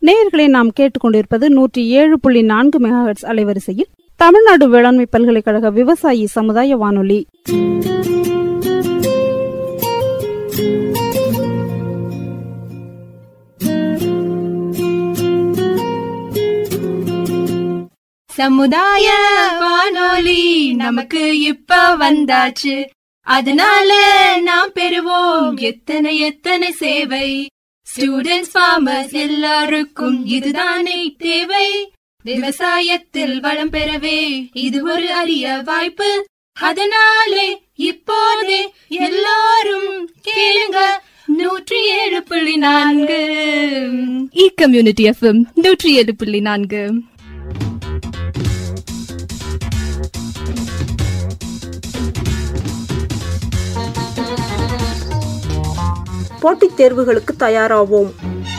நேயர்களை நாம் கேட்டுக்கொண்டிருப்பது நூற்றி ஏழு புள்ளி நான்கு மெகாஹெட்ஸ் அலைவரிசையில் தமிழ்நாடு வேளாண்மை பல்கலைக்கழக விவசாயி சமுதாய வானொலி சமுதாய வானொலி நமக்கு இப்ப வந்தாச்சு அதனால நாம் பெறுவோம் எத்தனை எத்தனை சேவை ஸ்டூடெண்ட்ஸ் ஃபார்மர்ஸ் எல்லாருக்கும் இதுதானே தேவை விவசாயத்தில் வளம் பெறவே இது ஒரு அரிய வாய்ப்பு அதனாலே இப்போதே எல்லாரும் கேளுங்க நூற்றி ஏழு புள்ளி நான்கு இ கம்யூனிட்டி எஃப்எம் நூற்றி ஏழு புள்ளி நான்கு போட்டித் தேர்வுகளுக்கு தயாராவோம்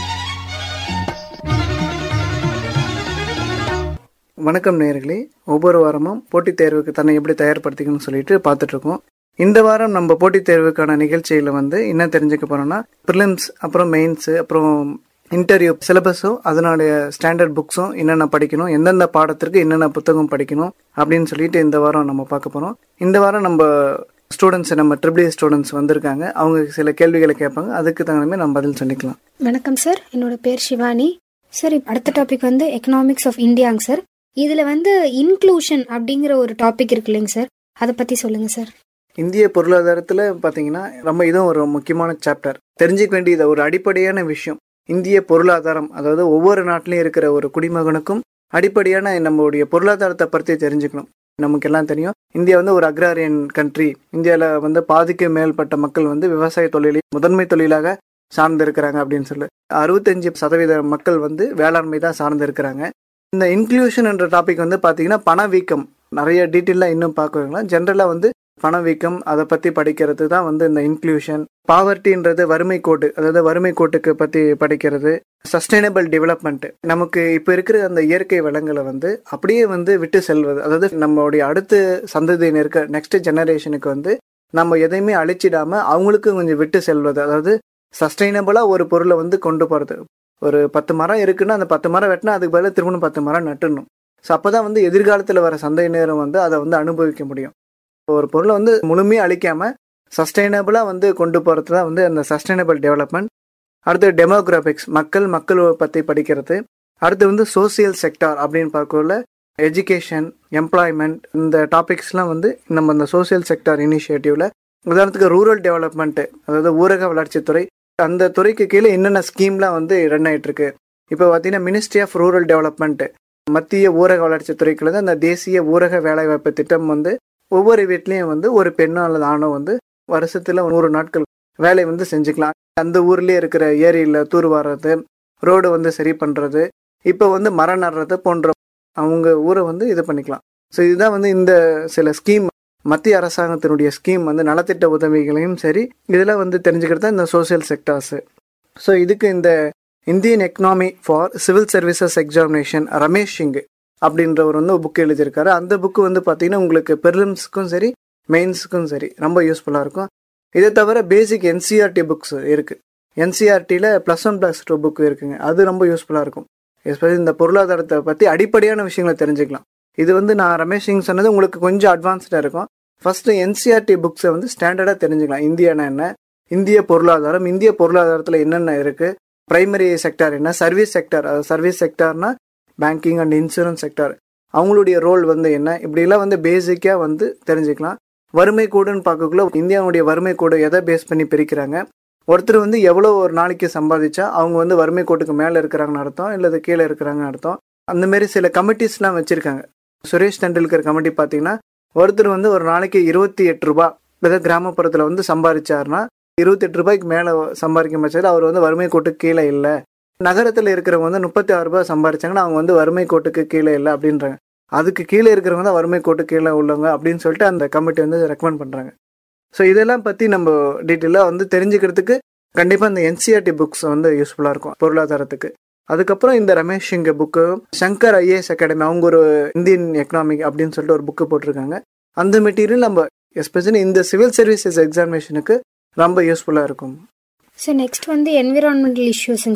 வணக்கம் நேயர்களே ஒவ்வொரு வாரமும் போட்டித் தேர்வுக்கு தன்னை எப்படி தயார்படுத்திக்கணும்னு சொல்லிட்டு பார்த்துட்டு இருக்கோம் இந்த வாரம் நம்ம போட்டித் தேர்வுக்கான நிகழ்ச்சியில வந்து என்ன தெரிஞ்சுக்க போறோம்னா ப்ரிலிம்ஸ் அப்புறம் மெயின்ஸ் அப்புறம் இன்டர்வியூ சிலபஸும் அதனுடைய ஸ்டாண்டர்ட் புக்ஸும் என்னென்ன படிக்கணும் எந்தெந்த பாடத்திற்கு என்னென்ன புத்தகம் படிக்கணும் அப்படின்னு சொல்லிட்டு இந்த வாரம் நம்ம பார்க்க போறோம் இந்த வாரம் நம்ம ஸ்டூடெண்ட்ஸ் நம்ம ட்ரிபிள் ஸ்டூடெண்ட்ஸ் வந்திருக்காங்க அவங்க சில கேள்விகளை கேட்பாங்க அதுக்கு தகுந்த மாதிரி நம்ம பதில் சொல்லிக்கலாம் வணக்கம் சார் என்னோட பேர் சிவானி சார் இப்ப அடுத்த டாபிக் வந்து எக்கனாமிக்ஸ் ஆஃப் இந்தியாங்க சார் இதுல வந்து இன்க்ளூஷன் அப்படிங்கிற ஒரு டாபிக் இருக்கு இல்லைங்க சார் அதை பத்தி சொல்லுங்க சார் இந்திய பொருளாதாரத்தில் பார்த்தீங்கன்னா ரொம்ப இதுவும் ஒரு முக்கியமான சாப்டர் தெரிஞ்சுக்க வேண்டியது ஒரு அடிப்படையான விஷயம் இந்திய பொருளாதாரம் அதாவது ஒவ்வொரு நாட்டிலையும் இருக்கிற ஒரு குடிமகனுக்கும் அடிப்படையான நம்மளுடைய பொருளாதாரத்தை பற்றி தெரிஞ்சுக்கணும் நமக்கு எல்லாம் தெரியும் இந்தியா வந்து ஒரு அக்ராரியன் கண்ட்ரி இந்தியாவில் வந்து பாதிக்கு மேற்பட்ட மக்கள் வந்து விவசாய தொழிலை முதன்மை தொழிலாக சார்ந்து இருக்கிறாங்க அப்படின்னு சொல்லி அறுபத்தஞ்சு சதவீத மக்கள் வந்து வேளாண்மை தான் சார்ந்து இருக்கிறாங்க இந்த இன்க்ளூஷன் என்ற டாபிக் வந்து பார்த்தீங்கன்னா பணவீக்கம் நிறைய டீட்டெயிலாக இன்னும் பார்க்கலாம் ஜென்ரலாக வந்து பணவீக்கம் அதை பற்றி படிக்கிறது தான் வந்து இந்த இன்க்ளூஷன் பாவர்ட்டின்றது வறுமை கோட்டு அதாவது வறுமை கோட்டுக்கு பற்றி படிக்கிறது சஸ்டைனபிள் டெவலப்மெண்ட் நமக்கு இப்போ இருக்கிற அந்த இயற்கை வளங்களை வந்து அப்படியே வந்து விட்டு செல்வது அதாவது நம்மளுடைய அடுத்த சந்ததியினருக்கு நெக்ஸ்ட் ஜெனரேஷனுக்கு வந்து நம்ம எதையுமே அழிச்சிடாம அவங்களுக்கு கொஞ்சம் விட்டு செல்வது அதாவது சஸ்டைனபிளாக ஒரு பொருளை வந்து கொண்டு போகிறது ஒரு பத்து மரம் இருக்குன்னா அந்த பத்து மரம் வெட்டினா அதுக்கு பதிலாக திரும்பணும் பத்து மரம் நட்டுணும் ஸோ அப்போ தான் வந்து எதிர்காலத்தில் வர சந்தையினரும் வந்து அதை வந்து அனுபவிக்க முடியும் ஒரு பொருளை வந்து முழுமையாக அழிக்காமல் சஸ்டைனபிளாக வந்து கொண்டு போகிறது தான் வந்து அந்த சஸ்டைனபிள் டெவலப்மெண்ட் அடுத்து டெமோகிராபிக்ஸ் மக்கள் மக்கள் பற்றி படிக்கிறது அடுத்து வந்து சோசியல் செக்டார் அப்படின்னு பார்க்கல எஜுகேஷன் எம்ப்ளாய்மெண்ட் இந்த டாபிக்ஸ்லாம் வந்து நம்ம இந்த சோசியல் செக்டார் இனிஷியேட்டிவ்ல உதாரணத்துக்கு ரூரல் டெவலப்மெண்ட் அதாவது ஊரக வளர்ச்சித்துறை அந்த துறைக்கு கீழே என்னென்ன ஸ்கீம்லாம் வந்து ரன் ஆயிட்டு இருக்கு இப்போ பார்த்தீங்கன்னா மினிஸ்ட்ரி ஆஃப் ரூரல் டெவலப்மெண்ட் மத்திய ஊரக வளர்ச்சித்துறைக்குள்ள தான் அந்த தேசிய ஊரக வேலைவாய்ப்பு திட்டம் வந்து ஒவ்வொரு வீட்லேயும் வந்து ஒரு பெண்ணோ அல்லது ஆணோ வந்து வருஷத்துல நூறு நாட்கள் வேலை வந்து செஞ்சுக்கலாம் அந்த ஊர்லயே இருக்கிற ஏரியில் தூர்வாடுறது ரோடு வந்து சரி பண்ணுறது இப்போ வந்து மரம் நடுறது போன்ற அவங்க ஊரை வந்து இது பண்ணிக்கலாம் ஸோ இதுதான் வந்து இந்த சில ஸ்கீம் மத்திய அரசாங்கத்தினுடைய ஸ்கீம் வந்து நலத்திட்ட உதவிகளையும் சரி இதெல்லாம் வந்து தெரிஞ்சுக்கிறது தான் இந்த சோசியல் செக்டார்ஸு ஸோ இதுக்கு இந்த Indian economy for civil services examination Ramesh Singh அப்படின்றவர் வந்து ஒரு புக் எழுதியிருக்காரு அந்த புக்கு வந்து பார்த்தீங்கன்னா உங்களுக்கு பெர்லிம்ஸ்க்கும் சரி மெயின்ஸுக்கும் சரி ரொம்ப யூஸ்ஃபுல்லாக இருக்கும் இதை தவிர பேசிக் என்சிஆர்டி புக்ஸ் இருக்குது என்சிஆர்டியில் plus one plus two book இருக்குங்க அது ரொம்ப யூஸ்ஃபுல்லாக இருக்கும் எஸ்பெஷலி இந்த பொருளாதாரத்தை பற்றி அடிப்படையான விஷயங்களை தெரிஞ்சுக்கலாம் இது வந்து நான் ரமேஷ் சிங் சொன்னது உங்களுக்கு கொஞ்சம் அட்வான்ஸ்டாக இருக்கும் ஃபர்ஸ்ட் என்சிஆர்டி புக்ஸை வந்து ஸ்டாண்டர்டாக தெரிஞ்சுக்கலாம் இந்தியானா என்ன இந்திய பொருளாதாரம் இந்திய பொருளாதாரத்தில் என்னென்ன இருக்குது பிரைமரி செக்டார் என்ன சர்வீஸ் செக்டார் அது சர்வீஸ் செக்டார்னா பேங்கிங் அண்ட் இன்சூரன்ஸ் செக்டார் அவங்களுடைய ரோல் வந்து என்ன இப்படிலாம் வந்து பேசிக்காக வந்து தெரிஞ்சுக்கலாம் வறுமை கோடுன்னு பார்க்கக்குள்ள இந்தியாவுடைய வறுமை கோடு எதை பேஸ் பண்ணி பிரிக்கிறாங்க ஒருத்தர் வந்து எவ்வளோ ஒரு நாளைக்கு சம்பாதிச்சா அவங்க வந்து வறுமை கோட்டுக்கு மேலே இருக்கிறாங்கன்னு அர்த்தம் இல்லை கீழே இருக்கிறாங்கன்னு அர்த்தம் அந்த மாதிரி சில கமிட்டிஸ்லாம் வச்சுருக்காங்க சுரேஷ் தெண்டுல்கர் கமிட்டி பார்த்தீங்கன்னா ஒருத்தர் வந்து ஒரு நாளைக்கு இருபத்தி எட்டு ரூபா அதாவது கிராமப்புறத்தில் வந்து சம்பாதிச்சாருன்னா இருபத்தெட்டு ரூபாய்க்கு மேலே சம்பாதிக்கும் பட்சத்தில் அவர் வந்து வறுமை கோட்டுக்கு கீழே இல்லை நகரத்தில் இருக்கிறவங்க வந்து முப்பத்தி ஆறு ரூபாய் சம்பாதிச்சாங்கன்னா அவங்க வந்து வறுமை கோட்டுக்கு கீழே இல்லை அப்படின்றாங்க அதுக்கு கீழே இருக்கிறவங்க தான் வறுமை கோட்டு கீழே உள்ளவங்க அப்படின்னு சொல்லிட்டு அந்த கமிட்டி வந்து ரெக்கமெண்ட் பண்ணுறாங்க ஸோ இதெல்லாம் பற்றி நம்ம டீட்டெயிலாக வந்து தெரிஞ்சுக்கிறதுக்கு கண்டிப்பாக இந்த என்சிஆர்டி புக்ஸ் வந்து யூஸ்ஃபுல்லாக இருக்கும் பொருளாதாரத்துக்கு அதுக்கப்புறம் இந்த ரமேஷ் சிங்க புக்கு சங்கர் ஐஏஎஸ் அகாடமி அவங்க ஒரு இந்தியன் எக்கனாமிக் அப்படின்னு சொல்லிட்டு ஒரு புக்கு போட்டிருக்காங்க அந்த மெட்டீரியல் நம்ம எஸ்பெஷலி இந்த சிவில் சர்வீசஸ் எக்ஸாமினேஷனுக்கு ரொம்ப யூஸ்ஃபுல்லாக இருக்கும் சார் நெக்ஸ்ட் வந்து என்விரான்மெண்டல் இஷ்யூஸுங்க சார்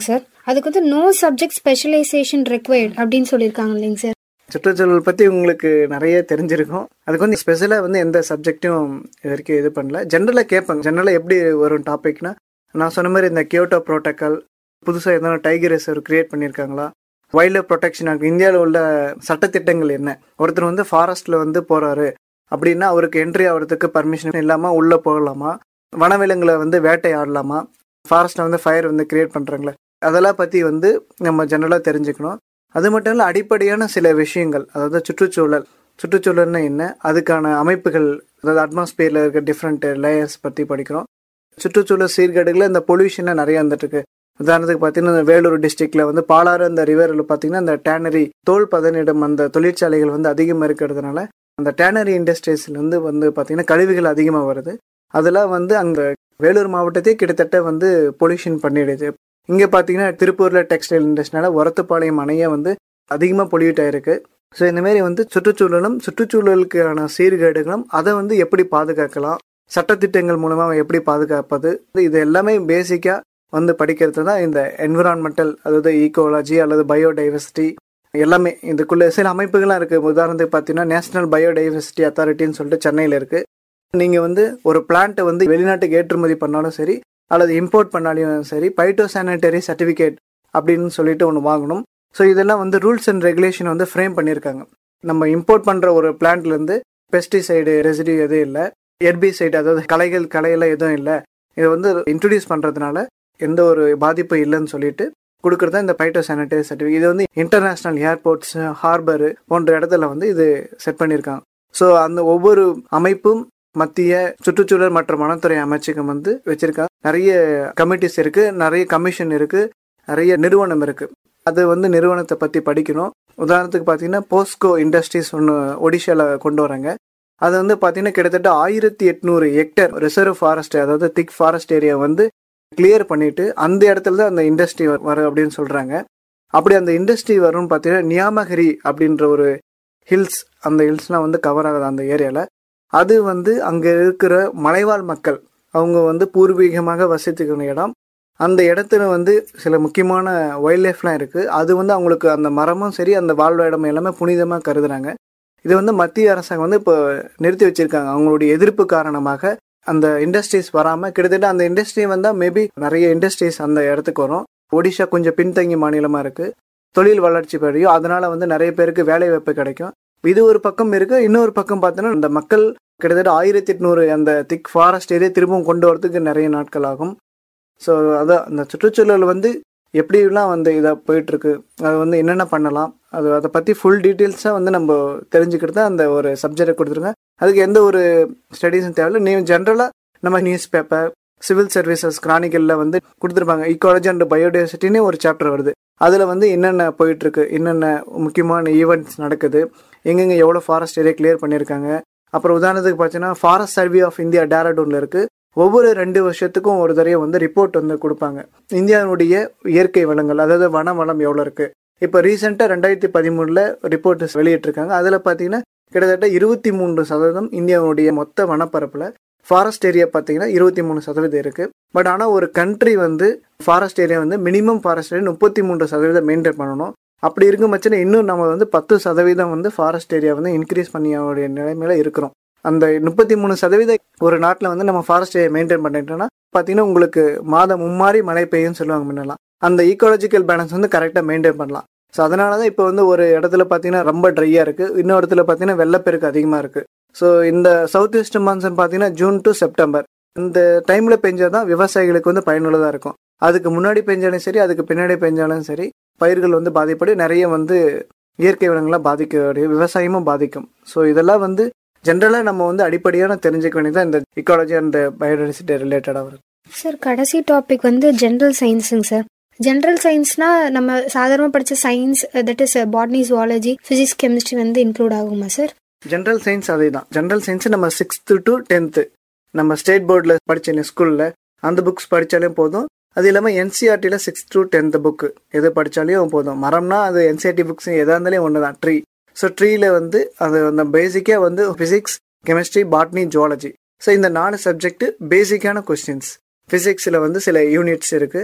அதுக்கு வந்து நோ சப்ஜெக்ட் ஸ்பெஷலைசேஷன் ரெக்வயர்ட் அப்படின்னு சொல்லியிருக்காங்க இல்லைங்க சார் சுற்றுச்சூழல் பற்றி உங்களுக்கு நிறைய தெரிஞ்சிருக்கும் அதுக்கு வந்து ஸ்பெஷலாக வந்து எந்த சப்ஜெக்ட்டும் இது வரைக்கும் இது பண்ணல ஜென்ரலாக கேட்பாங்க ஜென்ரலாக எப்படி வரும் டாபிக்னா நான் சொன்ன மாதிரி இந்த கியோட்டோ ப்ரோட்டோக்கால் புதுசாக எதனா டைகர் ரிசர்வ் கிரியேட் பண்ணியிருக்காங்களா வைல்ட் லைஃப் ப்ரொடெக்ஷன் ஆக்ட் இந்தியாவில் உள்ள சட்டத்திட்டங்கள் என்ன ஒருத்தர் வந்து ஃபாரஸ்ட்டில் வந்து போகிறாரு அப்படின்னா அவருக்கு என்ட்ரி ஆகிறதுக்கு பர்மிஷன் இல்லாமல் உள்ளே போகலாமா வனவிலங்குகளை வந்து வேட்டையாடலாமா ஃபாரஸ்ட்டில் வந்து ஃபயர் வந்து கிரியேட் பண்ணுறாங்களே அதெல்லாம் பற்றி வந்து நம்ம ஜென்ரலாக தெரிஞ்சுக்கணும் அது மட்டும் இல்லை அடிப்படையான சில விஷயங்கள் அதாவது சுற்றுச்சூழல் சுற்றுச்சூழல்னா என்ன அதுக்கான அமைப்புகள் அதாவது அட்மாஸ்பியரில் இருக்க டிஃப்ரெண்ட் லேயர்ஸ் பற்றி படிக்கிறோம் சுற்றுச்சூழல் சீர்கேடுகளில் இந்த பொல்யூஷனை நிறைய வந்துட்டு இருக்கு உதாரணத்துக்கு பார்த்தீங்கன்னா இந்த வேலூர் டிஸ்ட்ரிக்ட்ல வந்து பாலாறு அந்த ரிவரில் பார்த்தீங்கன்னா இந்த டேனரி தோல் பதனிடம் அந்த தொழிற்சாலைகள் வந்து அதிகமாக இருக்கிறதுனால அந்த டேனரி இண்டஸ்ட்ரீஸ்ல இருந்து வந்து பார்த்தீங்கன்னா கழிவுகள் அதிகமாக வருது அதெல்லாம் வந்து அந்த வேலூர் மாவட்டத்தையே கிட்டத்தட்ட வந்து பொல்யூஷன் பண்ணிடுது இங்கே பார்த்தீங்கன்னா திருப்பூரில் டெக்ஸ்டைல் இண்டஸ்ட்ரினால உரத்துப்பாளையம் அணையை வந்து அதிகமாக பொல்யூட் ஆயிருக்கு ஸோ இந்த மாதிரி வந்து சுற்றுச்சூழலும் சுற்றுச்சூழலுக்கான சீர்கேடுகளும் அதை வந்து எப்படி பாதுகாக்கலாம் சட்டத்திட்டங்கள் மூலமாக எப்படி பாதுகாப்பது இது எல்லாமே பேசிக்காக வந்து படிக்கிறது தான் இந்த என்விரான்மெண்டல் அதாவது ஈகோலாஜி அல்லது பயோடைவர்சிட்டி எல்லாமே இதுக்குள்ள சில அமைப்புகள்லாம் இருக்குது உதாரணத்துக்கு பார்த்தீங்கன்னா நேஷனல் பயோடைவர்சிட்டி அத்தாரிட்டின்னு சொல்லிட்டு சென்னையில் இருக்குது நீங்கள் வந்து ஒரு பிளான்ட்டை வந்து வெளிநாட்டுக்கு ஏற்றுமதி பண்ணாலும் சரி அல்லது இம்போர்ட் பண்ணாலும் சரி பைட்டோ சானிட்டரி சர்டிஃபிகேட் அப்படின்னு சொல்லிட்டு ஒன்று வாங்கணும் ஸோ இதெல்லாம் வந்து ரூல்ஸ் அண்ட் ரெகுலேஷன் வந்து ஃப்ரேம் பண்ணியிருக்காங்க நம்ம இம்போர்ட் பண்ணுற ஒரு பிளான்ட்லேருந்து பெஸ்டிசைடு ரெசிடியூ எதுவும் இல்லை எர்பிசைடு அதாவது களைகள் களையெல்லாம் எதுவும் இல்லை இதை வந்து இன்ட்ரடியூஸ் பண்ணுறதுனால எந்த ஒரு பாதிப்பும் இல்லைன்னு சொல்லிட்டு கொடுக்குறது தான் இந்த பைட்டோ சானிட்டரி சர்டிஃபிகேட் இது வந்து இன்டர்நேஷ்னல் ஏர்போர்ட்ஸ் ஹார்பர் போன்ற இடத்துல வந்து இது செட் பண்ணியிருக்காங்க ஸோ அந்த ஒவ்வொரு அமைப்பும் மத்திய சுற்றுச்சூழல் மற்றும் வனத்துறை அமைச்சகம் வந்து வச்சிருக்காங்க நிறைய கமிட்டிஸ் இருக்கு நிறைய கமிஷன் இருக்கு நிறைய நிறுவனம் இருக்கு அது வந்து நிறுவனத்தை பத்தி படிக்கணும் உதாரணத்துக்கு பார்த்தீங்கன்னா போஸ்கோ இண்டஸ்ட்ரீஸ் ஒன்று ஒடிஷால கொண்டு வராங்க அது வந்து பார்த்தீங்கன்னா கிட்டத்தட்ட ஆயிரத்தி எட்நூறு ஹெக்டர் ரிசர்வ் ஃபாரஸ்ட் அதாவது திக் ஃபாரஸ்ட் ஏரியா வந்து கிளியர் பண்ணிட்டு அந்த இடத்துல தான் அந்த இண்டஸ்ட்ரி வரும் அப்படின்னு சொல்றாங்க அப்படி அந்த இண்டஸ்ட்ரி வரும்னு பார்த்தீங்கன்னா நியாமகிரி அப்படின்ற ஒரு ஹில்ஸ் அந்த ஹில்ஸ்லாம் வந்து கவர் ஆகுது அந்த ஏரியாவில் அது வந்து அங்கே இருக்கிற மலைவாழ் மக்கள் அவங்க வந்து பூர்வீகமாக வசித்துக்கிற இடம் அந்த இடத்துல வந்து சில முக்கியமான வைல்ட் லைஃப்லாம் இருக்குது அது வந்து அவங்களுக்கு அந்த மரமும் சரி அந்த வாழ்வ இடம் எல்லாமே புனிதமாக கருதுறாங்க இது வந்து மத்திய அரசாங்கம் வந்து இப்போ நிறுத்தி வச்சிருக்காங்க அவங்களுடைய எதிர்ப்பு காரணமாக அந்த இண்டஸ்ட்ரீஸ் வராமல் கிட்டத்தட்ட அந்த இண்டஸ்ட்ரி வந்தால் மேபி நிறைய இண்டஸ்ட்ரீஸ் அந்த இடத்துக்கு வரும் ஒடிஷா கொஞ்சம் பின்தங்கி மாநிலமாக இருக்குது தொழில் வளர்ச்சி பெறையும் அதனால வந்து நிறைய பேருக்கு வேலை வாய்ப்பு கிடைக்கும் இது ஒரு பக்கம் இருக்கு இன்னொரு பக்கம் பார்த்தோன்னா இந்த மக்கள் கிட்டத்தட்ட ஆயிரத்தி எட்நூறு அந்த திக் ஃபாரஸ்ட் ஏரியா திரும்பவும் கொண்டு வரதுக்கு நிறைய நாட்கள் ஆகும் ஸோ அதான் அந்த சுற்றுச்சூழல் வந்து எப்படிலாம் வந்து இதாக போயிட்டுருக்கு அது வந்து என்னென்ன பண்ணலாம் அது அதை பற்றி ஃபுல் டீட்டெயில்ஸாக வந்து நம்ம தெரிஞ்சுக்கிறது அந்த ஒரு சப்ஜெக்டை கொடுத்துருங்க அதுக்கு எந்த ஒரு ஸ்டடீஸும் தேவையில்லை நீ ஜென்ரலாக நம்ம நியூஸ் பேப்பர் சிவில் சர்வீசஸ் கிரானிக்கலில் வந்து கொடுத்துருப்பாங்க ஈக்காலஜி அண்ட் பயோடைவர்சிட்டினே ஒரு சாப்டர் வருது அதில் வந்து என்னென்ன போயிட்டுருக்கு என்னென்ன முக்கியமான ஈவெண்ட்ஸ் நடக்குது எங்கெங்கே எவ்வளோ ஃபாரஸ்ட் ஏரியா கிளியர் பண்ணியிருக்காங்க அப்புறம் உதாரணத்துக்கு பார்த்தீங்கன்னா ஃபாரஸ்ட் சர்வே ஆஃப் இந்தியா டேராடூனில் இருக்குது ஒவ்வொரு ரெண்டு வருஷத்துக்கும் ஒரு தடவை வந்து ரிப்போர்ட் வந்து கொடுப்பாங்க இந்தியாவுடைய இயற்கை வளங்கள் அதாவது வன வளம் எவ்வளோ இருக்குது இப்போ ரீசெண்டாக ரெண்டாயிரத்தி பதிமூணில் ரிப்போர்ட் வெளியிட்டிருக்காங்க அதில் பார்த்தீங்கன்னா கிட்டத்தட்ட இருபத்தி மூன்று சதவீதம் இந்தியாவுடைய மொத்த வனப்பரப்பில் ஃபாரஸ்ட் ஏரியா பார்த்தீங்கன்னா இருபத்தி மூணு சதவீதம் இருக்குது பட் ஆனால் ஒரு கண்ட்ரி வந்து ஃபாரஸ்ட் ஏரியா வந்து மினிமம் ஃபாரஸ்ட் ஏரியா முப்பத்தி மூன்று சதவீதம் மெயின்டைன் பண்ணணும் அப்படி இருக்கும் பட்சத்தில் இன்னும் நம்ம வந்து பத்து சதவீதம் வந்து ஃபாரஸ்ட் ஏரியா வந்து இன்க்ரீஸ் பண்ணி அவருடைய நிலைமையில இருக்கிறோம் அந்த முப்பத்தி மூணு சதவீதம் ஒரு நாட்டில் வந்து நம்ம ஃபாரஸ்ட் ஏரியா மெயின்டைன் பண்ணிட்டோம்னா பார்த்தீங்கன்னா உங்களுக்கு மாதம் மும்மாறி மழை பெய்யும்னு சொல்லுவாங்க முன்னெல்லாம் அந்த ஈக்காலஜிக்கல் பேலன்ஸ் வந்து கரெக்டாக மெயின்டைன் பண்ணலாம் ஸோ அதனால தான் இப்போ வந்து ஒரு இடத்துல பார்த்தீங்கன்னா ரொம்ப ட்ரையாக இருக்குது இன்னொரு இடத்துல பார்த்தீங்கன்னா வெள்ளப்பெருக்கு அதிகமாக இருக்குது ஸோ இந்த சவுத் வெஸ்ட் மான்சூன் பார்த்தீங்கன்னா ஜூன் டு செப்டம்பர் இந்த டைமில் பெஞ்சாதான் விவசாயிகளுக்கு வந்து பயனுள்ளதாக இருக்கும் அதுக்கு முன்னாடி பெஞ்சாலும் சரி அதுக்கு பின்னாடி பெஞ்சாலும் சரி பயிர்கள் வந்து பாதிப்படு நிறைய வந்து இயற்கை வளங்களாக பாதிக்க விவசாயமும் பாதிக்கும் ஸோ இதெல்லாம் வந்து ஜென்ரலாக நம்ம வந்து அடிப்படையான தெரிஞ்சுக்க வேண்டியதான் இந்த இக்காலஜி அண்ட் பயோடைவர்சிட்டி ரிலேட்டடாக வரும் சார் கடைசி டாபிக் வந்து ஜென்ரல் சயின்ஸுங்க சார் ஜென்ரல் சயின்ஸ்னா நம்ம சாதாரணமாக படித்த science that is botany zoology physics chemistry வந்து இன்க்ளூட் ஆகுமா சார் ஜென்ரல் சயின்ஸ் அதே தான் ஜென்ரல் சயின்ஸ் நம்ம சிக்ஸ்த்து டு டென்த்து நம்ம ஸ்டேட் போர்டில் படித்த ஸ்கூலில் அந்த புக்ஸ் படித்தாலே போதும் அது இல்லாமல் என்சிஆர்டியில் சிக்ஸ்த் டு டென்த் புக்கு எது படித்தாலையும் போதும் மரம்னா அது என்சிஆர்டி புக்ஸ் எதாக இருந்தாலும் ஒன்று தான் ட்ரீ ஸோ ட்ரீல வந்து அது அந்த பேசிக்காக வந்து physics chemistry botany zoology so இந்த நாலு சப்ஜெக்ட் பேசிக்கான கொஸ்டின்ஸ் ஃபிசிக்ஸில் வந்து சில யூனிட்ஸ் இருக்குது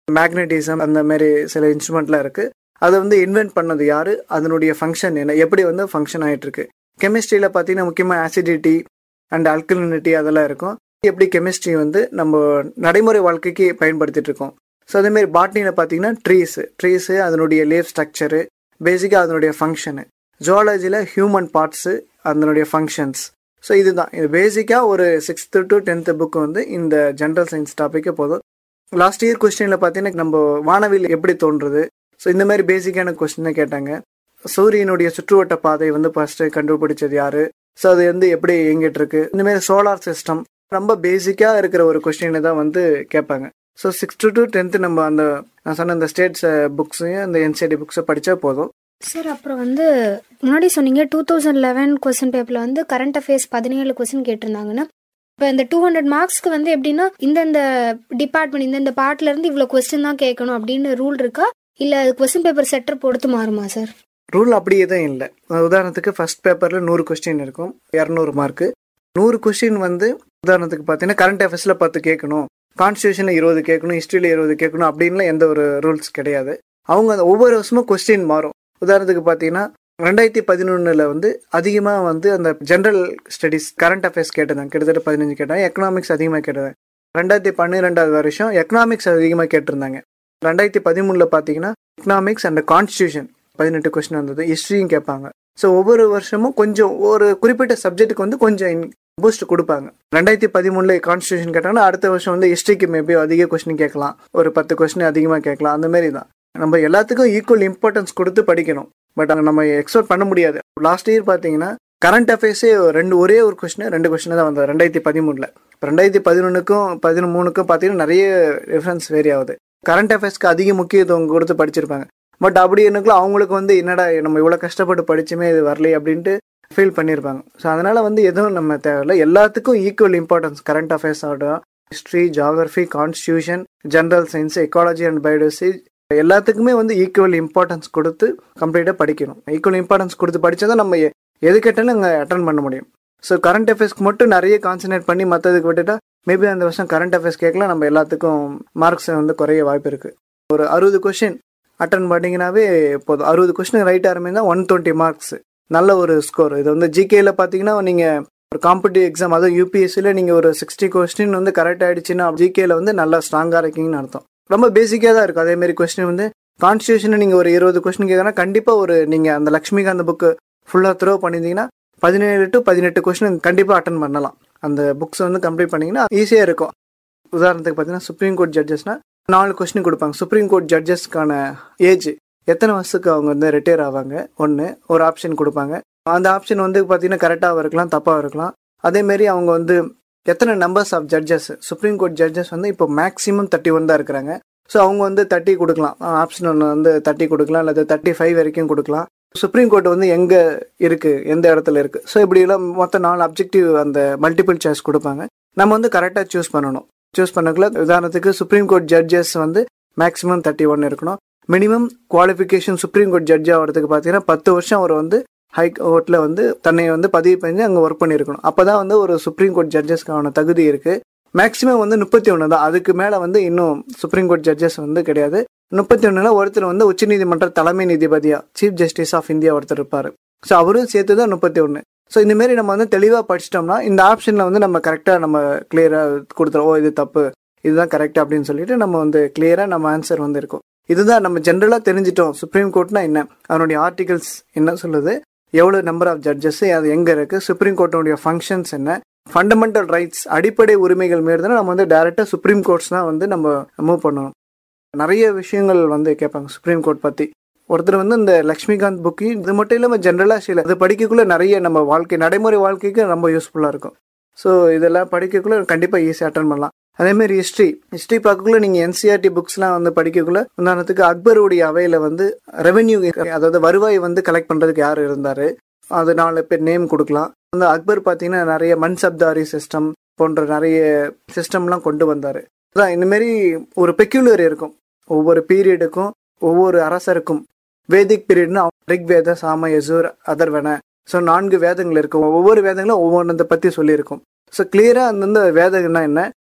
மேக்னட்டிசம் அந்த மாதிரி சில இன்ஸ்ட்ருமெண்ட்லாம் இருக்கு அதை வந்து இன்வென்ட் பண்ணது யாரு அதனுடைய ஃபங்க்ஷன் என்ன எப்படி வந்து ஃபங்க்ஷன் ஆயிட்டு இருக்கு கெமிஸ்ட்ரியில பார்த்தீங்கன்னா முக்கியமாக ஆசிடிட்டி அண்ட் அல்கலினிட்டி அதெல்லாம் இருக்கும் எப்படி கெமிஸ்ட்ரி வந்து நம்ம நடைமுறை வாழ்க்கைக்கு பயன்படுத்திட்டு இருக்கோம் ஸோ அதேமாரி பாட்னியில் பார்த்தீங்கன்னா ட்ரீஸு ட்ரீஸு அதனுடைய லேவ் ஸ்ட்ரக்சரு பேசிக்காக அதனுடைய ஃபங்க்ஷனு ஜுவாலஜியில் ஹியூமன் பார்ட்ஸு அதனுடைய ஃபங்க்ஷன்ஸ் ஸோ இதுதான் இது பேசிக்காக ஒரு சிக்ஸ்த்து டு டென்த்து புக்கு வந்து இந்த ஜென்ரல் சயின்ஸ் டாப்பிக்கே போதும் லாஸ்ட் இயர் கொஸ்டினில் பார்த்தீங்கன்னா நம்ம வானவில் எப்படி தோன்றுறது ஸோ இந்த மாதிரி பேசிக்கான கொஸ்டின் கேட்டாங்க சூரியனுடைய சுற்றுவட்ட பாதை வந்து ஃபர்ஸ்ட் கண்டுபிடிச்சது யாரு ஸோ அது வந்து எப்படி இயங்கிட்டு இருக்கு இந்த மாதிரி சோலார் சிஸ்டம் ரொம்ப பேசிக்காக இருக்கிற ஒரு கொஸ்டினை தான் வந்து கேட்பாங்க ஸோ சிக்ஸ்த்து டு டென்த்து நம்ம அந்த நான் சொன்ன அந்த ஸ்டேட்ஸ் புக்ஸையும் அந்த என்சிடி புக்ஸை படித்தா போதும் சார் அப்புறம் வந்து முன்னாடி சொன்னீங்க டூ தௌசண்ட் லெவன் கொஸ்டின் பேப்பர்ல வந்து கரண்ட் அஃபேர்ஸ் பதினேழு கொஸ்டின் கேட்டிருந்தாங்கன்னா இப்போ இந்த டூ ஹண்ட்ரட் மார்க்ஸ்க்கு வந்து எப்படின்னா இந்தந்த டிபார்ட்மெண்ட் இந்தந்த பார்ட்ல இருந்து இவ்வளோ கொஸ்டின் தான் கேட்கணும் அப்படின்னு ரூல் இருக்கா இல்ல அது கொஸ்டின் பேப்பர் செட்டர் பொறுத்து மாறுமா சார் ரூல் அப்படியே தான் இல்லை உதாரணத்துக்கு ஃபர்ஸ்ட் பேப்பரில் நூறு கொஸ்டின் இருக்கும் இரநூறு மார்க்கு நூறு கொஸ்டின் வந்து உதாரணத்துக்கு பார்த்தீங்கன்னா கரண்ட் அஃபேர்ஸில் பத்து கேட்கணும் கான்ஸ்டியூஷனில் இருபது கேட்கணும் ஹிஸ்ட்ரியில் இருபது கேட்கணும் அப்படின்லாம் எந்த ஒரு ரூல்ஸ் கிடையாது அவங்க அந்த ஒவ்வொரு வருஷமும் கொஸ்டின் மாறும் உதாரணத்துக்கு பார்த்தீங்கன்னா ரெண்டாயிரத்தி பதினொன்றில் வந்து அதிகமாக வந்து அந்த ஜென்ரல் ஸ்டடீஸ் கரண்ட் அஃபேர்ஸ் கேட்டதாங்க கிட்டத்தட்ட பதினஞ்சு கேட்டாங்க எக்கனாமிக்ஸ் அதிகமாக கேட்டதாங்க ரெண்டாயிரத்தி பன்னிரெண்டாவது வருஷம் எக்கனாமிக்ஸ் அதிகமாக கேட்டிருந்தாங்க ரெண்டாயிரத்தி பதிமூணில் பார்த்தீங்கன்னா எக்கனாமிக்ஸ் அண்ட் கான்ஸ்டியூஷன் பதினெட்டு கொஸ்டின் வந்தது ஹிஸ்ட்ரியும் கேட்பாங்க ஸோ ஒவ்வொரு வருஷமும் கொஞ்சம் ஒரு குறிப்பிட்ட சப்ஜெக்ட்டுக்கு வந்து கொஞ்சம் பூஸ்ட் கொடுப்பாங்க ரெண்டாயிரத்தி பதிமூணுல கான்ஸ்டியூஷன் கேட்டாங்கன்னா அடுத்த வருஷம் வந்து ஹிஸ்ட்ரிக்கு மேபி அதிக கொஸ்டின் கேட்கலாம் ஒரு பத்து கொஸ்டின் அதிகமாக கேட்கலாம் அந்த மாதிரி தான் நம்ம எல்லாத்துக்கும் ஈக்குவல் இம்பார்ட்டன்ஸ் கொடுத்து படிக்கணும் பட் அங்கே நம்ம எக்ஸ்பெக்ட் பண்ண முடியாது லாஸ்ட் இயர் பார்த்தீங்கன்னா கரண்ட் அஃபேர்ஸே ரெண்டு ஒரே ஒரு கொஸ்டின் ரெண்டு கொஸ்டின் தான் வந்தது ரெண்டாயிரத்தி பதிமூணுல ரெண்டாயிரத்தி பதினொன்றுக்கும் பதிமூணுக்கும் பார்த்தீங்கன்னா நிறைய டிஃப்ரென்ஸ் வேரி ஆகுது கரண்ட் அஃபேர்ஸ்க்கு அதிக முக்கியத்துவம் கொடுத்து படிச்சிருப்பாங்க பட் அப்படி எனக்குள்ள அவங்களுக்கு வந்து என்னடா நம்ம இவ்வளோ கஷ்டப்பட்டு படிச்சுமே இது வரலையே அப்படின்ட்டு ஃபீல் பண்ணியிருப்பாங்க ஸோ அதனால வந்து எதுவும் நம்ம தேவையில்ல எல்லாத்துக்கும் ஈக்குவல் இம்பார்ட்டன்ஸ் கரண்ட் அஃபேர்ஸ் ஆகட்டும் history geography constitution general science ecology and biology எல்லாத்துக்குமே வந்து ஈக்குவல் இம்பார்ட்டன்ஸ் கொடுத்து கம்ப்ளீட்டாக படிக்கணும் ஈக்குவல் இம்பார்ட்டன்ஸ் கொடுத்து படித்தா தான் நம்ம எது கேட்டாலும் அங்கே அட்டன் பண்ண முடியும் ஸோ கரண்ட் அஃபேர்ஸ்க்கு மட்டும் நிறைய கான்சன்ட்ரேட் பண்ணி மற்றதுக்கு விட்டுட்டா மேபி அந்த வருஷம் கரண்ட் அஃபேர்ஸ் கேட்கலாம் நம்ம எல்லாத்துக்கும் மார்க்ஸ் வந்து குறைய வாய்ப்பு இருக்குது ஒரு அறுபது கொஷின் அட்டன் பண்ணிங்கனாவே போதும் அறுபது கொஸ்டின் ரைட் ஆரம்பிந்தா ஒன் டுவெண்ட்டி மார்க்ஸ் நல்ல ஒரு ஸ்கோர் இது வந்து ஜிகேல பார்த்தீங்கன்னா நீங்கள் ஒரு காம்படிட்டிவ் எக்ஸாம் அதுவும் யூபிஎஸ்சியில் நீங்கள் ஒரு சிக்ஸ்டி கொஸ்டின் வந்து கரெக்ட் ஆயிடுச்சுன்னா ஜிகேல வந்து நல்லா ஸ்ட்ராங்காக இருக்கீங்கன்னு அர்த்தம் ரொம்ப பேசிக்காக தான் இருக்கும் அதேமாரி கொஸ்டின் வந்து கான்ஸ்டியூஷன் நீங்கள் ஒரு இருபது கொஸ்டின் கேட்கறா கண்டிப்பாக ஒரு நீங்கள் அந்த லக்ஷ்மிகாந்த் புக்கு ஃபுல்லாக த்ரோ பண்ணியிருந்தீங்கன்னா பதினேழு டு பதினெட்டு கொஸ்டின் கண்டிப்பாக அட்டன் பண்ணலாம் அந்த புக்ஸ் வந்து கம்ப்ளீட் பண்ணிங்கன்னா ஈஸியாக இருக்கும் உதாரணத்துக்கு பார்த்தீங்கன்னா சுப்ரீம் கோர்ட் ஜட்ஜஸ்னா நாலு கொஸ்டின் கொடுப்பாங்க சுப்ரீம் கோர்ட் ஜட்ஜஸ்க்கான ஏஜ் எத்தனை வருஷத்துக்கு அவங்க வந்து ரிட்டையர் ஆவாங்க ஒன்று ஒரு ஆப்ஷன் கொடுப்பாங்க அந்த ஆப்ஷன் வந்து பார்த்தீங்கன்னா கரெக்டாக இருக்கலாம் தப்பாக இருக்கலாம் அதேமாரி அவங்க வந்து எத்தனை numbers of judges supreme court judges வந்து இப்போ மேக்ஸிமம் தேர்ட்டி ஒன் தான் இருக்கிறாங்க ஸோ அவங்க வந்து தேர்ட்டி கொடுக்கலாம் ஆப்ஷன் ஒன்று வந்து தேர்ட்டி கொடுக்கலாம் அல்லது தேர்ட்டி ஃபைவ் வரைக்கும் கொடுக்கலாம் சுப்ரீம் கோர்ட் வந்து எங்கே இருக்குது எந்த இடத்துல இருக்குது ஸோ இப்படிலாம் மொத்தம் நாலு அப்ஜெக்டிவ் அந்த மல்டிபிள் சாய்ஸ் கொடுப்பாங்க நம்ம வந்து கரெக்டாக சூஸ் பண்ணணும் சூஸ் பண்ணக்குள்ள உதாரணத்துக்கு சுப்ரீம் கோர்ட் ஜட்ஜஸ் வந்து மேக்ஸிமம் தேர்ட்டி ஒன் இருக்கணும் minimum qualification supreme court judge ஆகிறதுக்கு பார்த்தீங்கன்னா பத்து வருஷம் அவர் வந்து ஹை கோர்ட்டில் வந்து தன்னை வந்து பதிவு பண்ணி அங்கே ஒர்க் பண்ணியிருக்கணும் அப்போ தான் வந்து ஒரு சுப்ரீம் கோர்ட் ஜட்ஜஸ்க்கான தகுதி இருக்குது மேக்ஸிமம் வந்து முப்பத்தி ஒன்று தான் அதுக்கு மேலே வந்து இன்னும் சுப்ரீம் கோர்ட் ஜட்ஜஸ் வந்து கிடையாது முப்பத்தி ஒன்றுல ஒருத்தர் வந்து உச்சநீதிமன்ற தலைமை நீதிபதியா சீஃப் ஜஸ்டிஸ் ஆஃப் இந்தியா ஒருத்தர் இருப்பார் ஸோ அவரும் சேர்த்து தான் முப்பத்தி ஒன்று ஸோ இந்தமாரி நம்ம வந்து தெளிவாக படிச்சிட்டோம்னா இந்த ஆப்ஷனில் வந்து நம்ம கரெக்டாக நம்ம கிளியராக கொடுத்துருவோம் ஓ இது தப்பு இதுதான் கரெக்ட் அப்படின்னு சொல்லிட்டு நம்ம வந்து கிளியராக நம்ம ஆன்சர் வந்து இருக்கும் இதுதான் நம்ம ஜென்ரலாக தெரிஞ்சிட்டோம் சுப்ரீம் கோர்ட்னா என்ன அதனுடைய ஆர்டிகல்ஸ் என்ன சொல்லுது எவ்வளோ நம்பர் ஆஃப் ஜட்ஜஸ் அது எங்கே இருக்குது சுப்ரீம் கோர்ட்டினுடைய ஃபங்க்ஷன்ஸ் என்ன ஃபண்டமெண்டல் ரைட்ஸ் அடிப்படை உரிமைகள் மீறுதுன்னா நம்ம வந்து டைரெக்டாக சுப்ரீம் கோர்ட்ஸ் தான் வந்து நம்ம மூவ் பண்ணணும் நிறைய விஷயங்கள் வந்து கேட்பாங்க சுப்ரீம் கோர்ட் பற்றி ஒருத்தர் வந்து இந்த லக்ஷ்மிகாந்த் புக்கு இது மட்டும் இல்லாமல் ஜென்ரலாக சில இது படிக்கக்குள்ள நிறைய நம்ம வாழ்க்கை நடைமுறை வாழ்க்கைக்கு ரொம்ப யூஸ்ஃபுல்லாக இருக்கும் ஸோ இதெல்லாம் படிக்கக்குள்ள கண்டிப்பாக ஈஸியாக அட்டன் பண்ணலாம் அதேமாரி ஹிஸ்ட்ரி ஹிஸ்ட்ரி பார்க்கக்குள்ள நீங்கள் என்சிஆர்டி புக்ஸ்லாம் வந்து படிக்கக்குள்ள உதாரணத்துக்கு அக்பருடைய அவையில் வந்து ரெவென்யூ அதாவது வருவாய் வந்து கலெக்ட் பண்ணுறதுக்கு யார் இருந்தார் அது நாலு பேர் நேம் கொடுக்கலாம் அந்த அக்பர் பார்த்தீங்கன்னா நிறைய மன்சப்தாரி சிஸ்டம் போன்ற நிறைய சிஸ்டம்லாம் கொண்டு வந்தார் அதான் இந்தமாரி ஒரு பெக்யூலர் இருக்கும் ஒவ்வொரு பீரியடுக்கும் ஒவ்வொரு அரசருக்கும் வேதிக் பீரியட்னு ரிக் வேத சாம யசூர் அதர்வன ஸோ நான்கு வேதங்கள் இருக்கும் ஒவ்வொரு வேதங்களும் ஒவ்வொன்றதை பற்றி சொல்லியிருக்கும் ஸோ கிளியராக அந்தந்த வேதங்கள்னா என்ன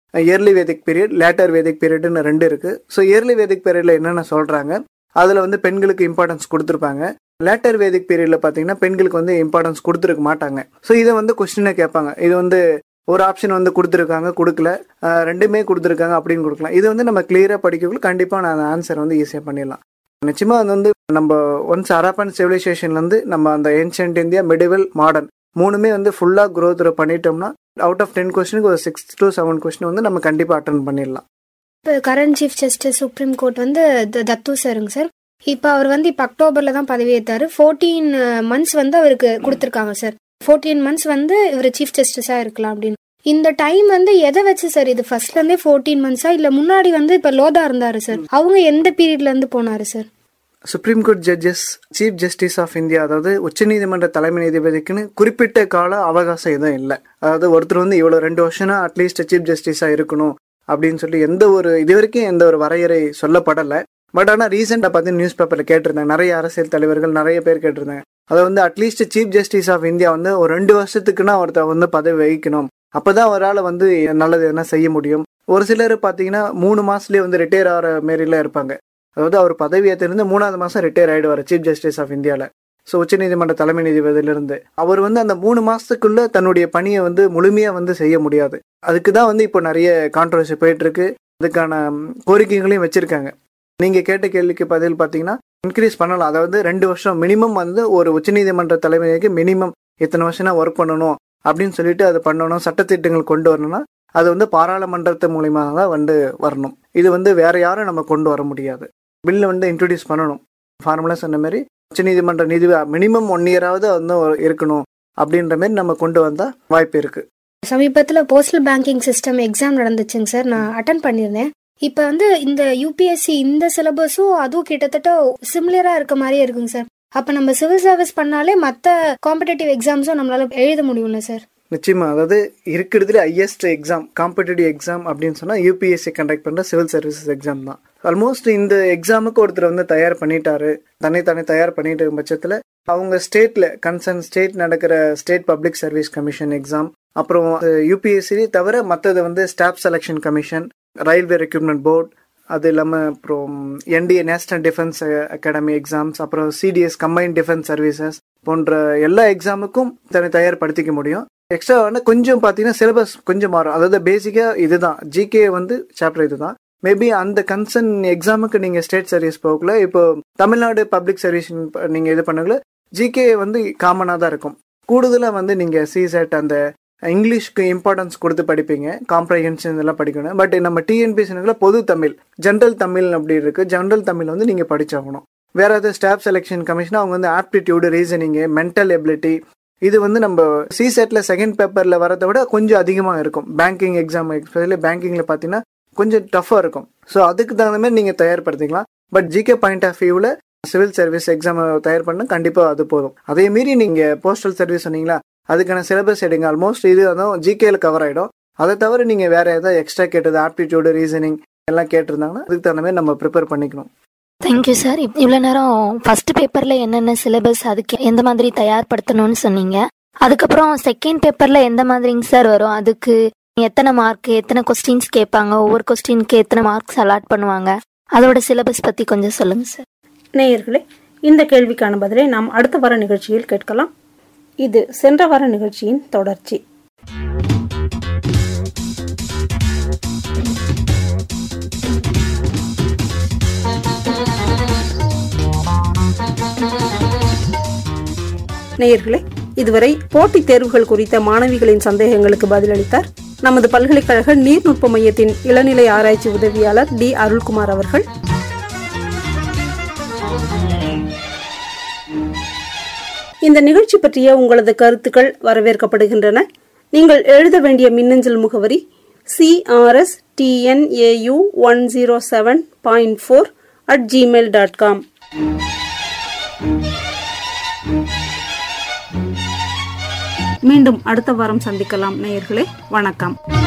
early Vedic period later Vedic பீரியட்னு ரெண்டு இருக்கு ஸோ இயர்லி வேதிக் பீரியட்ல என்னென்ன சொல்றாங்க அதில் வந்து பெண்களுக்கு இம்பார்ட்டன்ஸ் கொடுத்துருப்பாங்க லேட்டர் வேதிக் பீரியட்ல பார்த்தீங்கன்னா பெண்களுக்கு வந்து இம்பார்ட்டன்ஸ் கொடுத்துருக்க மாட்டாங்க ஸோ இதை வந்து கொஸ்டினை கேட்பாங்க இது வந்து ஒரு ஆப்ஷன் வந்து கொடுத்துருக்காங்க கொடுக்கல அஹ் ரெண்டுமே கொடுத்துருக்காங்க அப்படின்னு கொடுக்கலாம் இது வந்து நம்ம கிளியராக படிக்கக்குள்ள கண்டிப்பாக நான் ஆன்சர் வந்து ஈஸியாக பண்ணிடலாம் நிச்சயமா அது வந்து நம்ம ஒன்ஸ் அரப்பன் சிவிலைசேஷன்லேருந்து நம்ம அந்த ஏன்ஷியன்ட் இந்தியா மிடிவல் மாடர்ன் மூணுமே வந்து ஃபுல்லாக growth பண்ணிட்டோம்னா அவுட் ஆஃப் டென் கொஸ்டினுக்கு ஒரு சிக்ஸ் டு செவன் கொஸ்டின் வந்து நம்ம கண்டிப்பாக அட்டன் பண்ணிடலாம் இப்போ current chief justice supreme court வந்து த- தத்து சாருங்க சார் இப்போ அவர் வந்து இப்போ அக்டோபர்ல தான் பதவியேற்றாரு ஃபோர்டீன் மந்த்ஸ் வந்து அவருக்கு கொடுத்துருக்காங்க சார் ஃபோர்டீன் மந்த்ஸ் வந்து இவர் சீஃப் ஜஸ்டிஸா இருக்கலாம் அப்படின்னு இந்த டைம் வந்து எதை வச்சு சார் இது ஃபர்ஸ்ட்ல இருந்தே ஃபோர்டீன் மந்த்ஸா இல்ல முன்னாடி வந்து இப்ப லோதா இருந்தாரு சார் அவங்க எந்த பீரியட்ல இருந்து போனாரு sir supreme court judges chief justice of India அதாவது உச்சநீதிமன்ற தலைமை நீதிபதிக்குன்னு குறிப்பிட்ட கால அவகாசம் எதுவும் இல்லை அதாவது ஒருத்தர் வந்து இவ்வளோ ரெண்டு வருஷம்னா அட்லீஸ்ட் சீஃப் ஜஸ்டிஸாக இருக்கணும் அப்படின்னு சொல்லி எந்த ஒரு இது வரைக்கும் எந்த ஒரு வரையறை சொல்லப்படலை பட் ஆனால் ரீசெண்டாக பார்த்து நியூஸ் பேப்பரில் கேட்டிருந்தாங்க நிறைய அரசியல் தலைவர்கள் நிறைய பேர் கேட்டிருந்தாங்க அதை வந்து at least chief justice of India வந்து ஒரு ரெண்டு வருஷத்துக்குன்னா ஒருத்தர் வந்து பதவி வகிக்கணும் அப்பதான் அவரால் வந்து நல்லது என்ன செய்ய முடியும் ஒரு சிலர் பார்த்தீங்கன்னா மூணு மாசத்துலயே வந்து ரிட்டையர் ஆகிற மாரிலாம் இருப்பாங்க அதாவது அவர் பதவி ஏற்றிருந்து மூணாவது மாசம் ரிட்டையர் ஆயிடுவார் சீஃப் ஜஸ்டிஸ் ஆஃப் இந்தியாவில் ஸோ உச்சநீதிமன்ற தலைமை நீதிபதியிலிருந்து அவர் வந்து அந்த மூணு மாசத்துக்குள்ள தன்னுடைய பணியை வந்து முழுமையா வந்து செய்ய முடியாது அதுக்கு தான் வந்து இப்போ நிறைய கான்ட்ரவர்சி போயிட்டு இருக்கு அதுக்கான ம், கோரிக்கைகளையும் வச்சிருக்காங்க நீங்க கேட்ட கேள்விக்கு பதில் பார்த்தீங்கன்னா இன்க்ரீஸ் பண்ணலாம் அதாவது ரெண்டு வருஷம் மினிமம் வந்து ஒரு உச்சநீதிமன்ற தலைமைக்கு மினிமம் இத்தனை வருஷம் ஒர்க் பண்ணணும் அப்படின்னு சொல்லிட்டு அது பண்ணணும் சட்டத்திட்டங்கள் கொண்டு வரணும்னா அது வந்து பாராளுமன்றத்து மூலியமா தான் வந்து வரணும் இது வந்து வேற யாரும் நம்ம கொண்டு வர முடியாது பில் வந்து இன்ட்ரடியூஸ் பண்ணணும் ஃபார்முலா சொன்ன மாதிரி உச்சநீதிமன்ற நீதி மினிமம் ஒன் இயராவது வந்து ஒரு- இருக்கணும் அப்படின்ற மாதிரி நம்ம கொண்டு வந்தா வாய்ப்பு இருக்கு சமீபத்துல போஸ்டல் பேங்கிங் சிஸ்டம் எக்ஸாம் நடந்துச்சுங்க சார் நான் அட்டன் பண்ணியிருந்தேன் இப்போ வந்து இந்த யூபிஎஸ்சி இந்த சிலபஸும் அதுவும் கிட்டத்தட்ட சிமிலரா இருக்க மாதிரியே இருக்குங்க சார் அப்ப நம்ம சிவில் சர்வீஸ் பண்ணாலே மத்த காம்படேட்டிவ் எக்ஸாம்ஸும் நம்மளால எழுத முடியும்ல சார் நிச்சயமா அதாவது இருக்கிறதுல ஹையஸ்ட் எக்ஸாம் காம்படிட்டிவ் எக்ஸாம் அப்படின்னு சொன்னா யூபிஎஸ்சி கண்டக்ட் பண்ற சிவில் சர்வீசஸ் எக்ஸாம் தான் ஆல்மோஸ்ட் இந்த எக்ஸாமுக்கு ஒருத்தர் வந்து தயார் பண்ணிட்டாரு தன்னை தானே தயார் பண்ணிட்டு இருக்கும் பட்சத்துல அவங்க ஸ்டேட்ல கன்சர்ன் ஸ்டேட் நடக்கிற state public service commission exam அப்புறம் யூபிஎஸ்சி தவிர மற்றது வந்து staff selection commission railway recruitment board அது இல்லாமல் அப்புறம் NDA national defence academy exams அப்புறம் சிடிஎஸ் கம்பைன் டிஃபென்ஸ் சர்வீசஸ் போன்ற எல்லா எக்ஸாமுக்கும் தன்னை தயார்படுத்திக்க முடியும் எக்ஸ்ட்ரா வந்து கொஞ்சம் பார்த்தீங்கன்னா சிலபஸ் கொஞ்சம் மாறும் அதாவது பேசிக்காக இதுதான் ஜிகே வந்து சாப்டர் இதுதான் மேபி அந்த கன்சர்ன் எக்ஸாமுக்கு நீங்கள் ஸ்டேட் சர்வீஸ் போகல இப்போ தமிழ்நாடு பப்ளிக் சர்வீஸ் நீங்கள் இது பண்ணக்குள்ள ஜிகே வந்து காமனாக தான் இருக்கும் கூடுதலாக வந்து நீங்கள் சிசெட் அந்த இங்கிலீஷ்க்கு இம்பார்ட்டன்ஸ் கொடுத்து படிப்பீங்க காம்ப்ரஹென்ஷன் இதெல்லாம் படிக்கணும் பட் நம்ம டிஎன்பிஎஸ்சில பொது தமிழ் ஜென்ரல் தமிழ் அப்படி இருக்கு ஜென்ரல் தமிழ் வந்து நீங்கள் படிச்சாகணும் வேற ஏதாவது ஸ்டாஃப் செலெக்ஷன் கமிஷன் அவங்க வந்து ஆப்டிடியூடு ரீசனிங்கு மென்டல் எபிலிட்டி இது வந்து நம்ம சிசெட்ல செகண்ட் பேப்பர்ல வரதை விட கொஞ்சம் அதிகமாக இருக்கும் பேங்கிங் எக்ஸாம் எஸ்பெஷலி பேங்கிங்ல பார்த்தீங்கன்னா கொஞ்சம் டஃப்பாக இருக்கும் ஸோ அதுக்கு தகுந்த மாதிரி நீங்கள் தயார்படுத்திக்கலாம் பட் ஜிகே பாயிண்ட் ஆஃப் வியூவில் சிவில் சர்வீஸ் எக்ஸாம் தயார் பண்ண கண்டிப்பாக அது போதும் அதே மீறி நீங்கள் போஸ்டல் சர்வீஸ் சொன்னீங்களா அதுக்கான சிலபஸ் எடுங்க ஆல்மோஸ்ட் இது அதுவும் ஜிகேல கவர் ஆகிடும் அதை தவிர நீங்கள் வேற ஏதாவது எக்ஸ்ட்ரா கேட்டது ஆப்டிடியூடு ரீசனிங் எல்லாம் கேட்டிருந்தாங்கன்னா அதுக்கு தகுந்த மாதிரி நம்ம ப்ரிப்பேர் பண்ணிக்கணும் தேங்க்யூ சார் இவ்வளோ நேரம் ஃபர்ஸ்ட் பேப்பர்ல என்னென்ன சிலபஸ் அதுக்கு எந்த மாதிரி தயார்படுத்தணும்னு சொன்னீங்க அதுக்கப்புறம் செகண்ட் பேப்பர்ல எந்த மாதிரிங்க சார் வரும் அதுக்கு எத்தனை மார்க் எத்தனை கொஸ்டின்ஸ் கேட்பாங்க ஒவ்வொரு கொஸ்டினுக்கு எத்தனை மார்க்ஸ் அலாட் பண்ணுவாங்க அதோட சிலபஸ் பத்தி கொஞ்சம் சொல்லுங்க சார் நேயர்களே இந்த கேள்விக்கான பதிலை நாம் அடுத்த வார நிகழ்ச்சியில் கேட்கலாம் இது சென்ற வார நிகழ்ச்சியின் தொடர்ச்சி நேயர்களே இதுவரை போட்டித் தேர்வுகள் குறித்த மாணவிகளின் சந்தேகங்களுக்கு பதிலளித்தார் நமது பல்கலைக்கழக நீர்நுட்ப மையத்தின் இளநிலை ஆராய்ச்சி உதவியாளர் டி அருள்குமார் அவர்கள் இந்த நிகழ்ச்சி பற்றிய உங்களது கருத்துக்கள் வரவேற்கப்படுகின்றன நீங்கள் எழுத வேண்டிய மின்னஞ்சல் முகவரி CRS TNAU one zero seven point four at Gmail dot com மீண்டும் அடுத்த வாரம் சந்திக்கலாம் நேயர்களே வணக்கம்